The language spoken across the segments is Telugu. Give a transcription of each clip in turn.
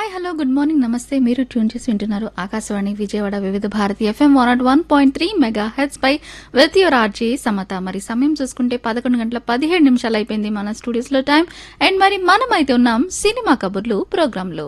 హాయ్ హలో గుడ్ మార్నింగ్ నమస్తే మీరు ట్యూన్ చేసి వింటున్నారు Akashvani Vijayawada Vividh Bharati FM one not one point three mega heads పై విత్ యువర్ ఆర్జీ సమత మరి సమయం చూసుకుంటే పదకొండు గంటల పదిహేడు నిమిషాలు అయిపోయింది మన స్టూడియోస్ లో టైం అండ్ మరి మనం అయితే ఉన్నాం సినిమా కబుర్లు ప్రోగ్రామ్ లో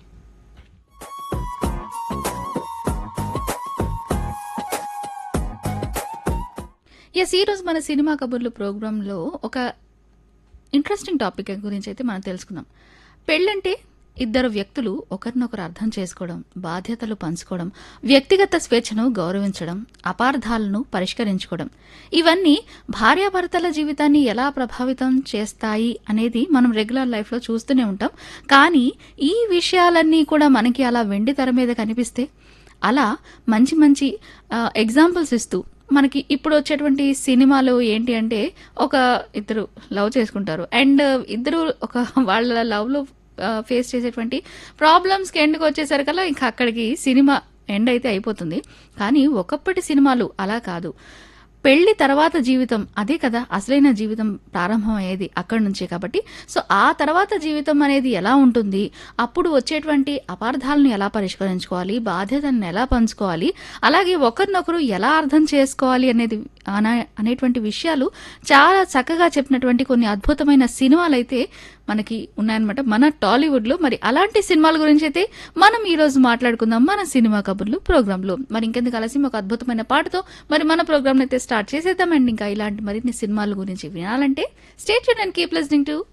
ఎస్ ఈ రోజు మన సినిమా కబుర్లు ప్రోగ్రాంలో ఒక ఇంట్రెస్టింగ్ టాపిక్ గురించి అయితే మనం తెలుసుకుందాం పెళ్ళంటే ఇద్దరు వ్యక్తులు ఒకరినొకరు అర్థం చేసుకోవడం బాధ్యతలు పంచుకోవడం వ్యక్తిగత స్వేచ్ఛను గౌరవించడం అపార్థాలను పరిష్కరించుకోవడం ఇవన్నీ భార్యాభర్తల జీవితాన్ని ఎలా ప్రభావితం చేస్తాయి అనేది మనం రెగ్యులర్ లైఫ్లో చూస్తూనే ఉంటాం కానీ ఈ విషయాలన్నీ కూడా మనకి అలా వెండి తెర మీద కనిపిస్తే అలా మంచి మంచి ఎగ్జాంపుల్స్ ఇస్తూ మనకి ఇప్పుడు వచ్చేటువంటి సినిమాలు ఏంటి అంటే ఒక ఇద్దరు లవ్ చేసుకుంటారు అండ్ ఇద్దరు ఒక వాళ్ళ లవ్ లో ఫేస్ చేసేటువంటి ప్రాబ్లమ్స్కి ఎండ్కి వచ్చేసరికల్లా ఇంకా అక్కడికి సినిమా ఎండ్ అయితే అయిపోతుంది కానీ ఒకప్పటి సినిమాలు అలా కాదు పెళ్లి తర్వాత జీవితం అదే కదా అసలైన జీవితం ప్రారంభం అయ్యేది అక్కడి నుంచే కాబట్టి సో ఆ తర్వాత జీవితం అనేది ఎలా ఉంటుంది అప్పుడు వచ్చేటువంటి అపార్థాలను ఎలా పరిష్కరించుకోవాలి బాధ్యతలను ఎలా పంచుకోవాలి అలాగే ఒకరినొకరు ఎలా అర్థం చేసుకోవాలి అనేది అన- అనేటువంటి విషయాలు చాలా చక్కగా చెప్పినటువంటి కొన్ని అద్భుతమైన సినిమాలు అయితే మనకి ఉన్నాయన్నమాట మన టాలీవుడ్ లో మరి అలాంటి సినిమాల గురించి అయితే మనం ఈ రోజు మాట్లాడుకుందాం మన సినిమా కబుర్లు ప్రోగ్రామ్ లో మరి ఇంకెందుకు కలిసి ఒక అద్భుతమైన పాటతో మరి మన ప్రోగ్రామ్ అయితే స్టార్ట్ చేసేద్దామండి ఇంకా ఇలాంటి మరిన్ని సినిమాల గురించి వినాలంటే stay and keep listening to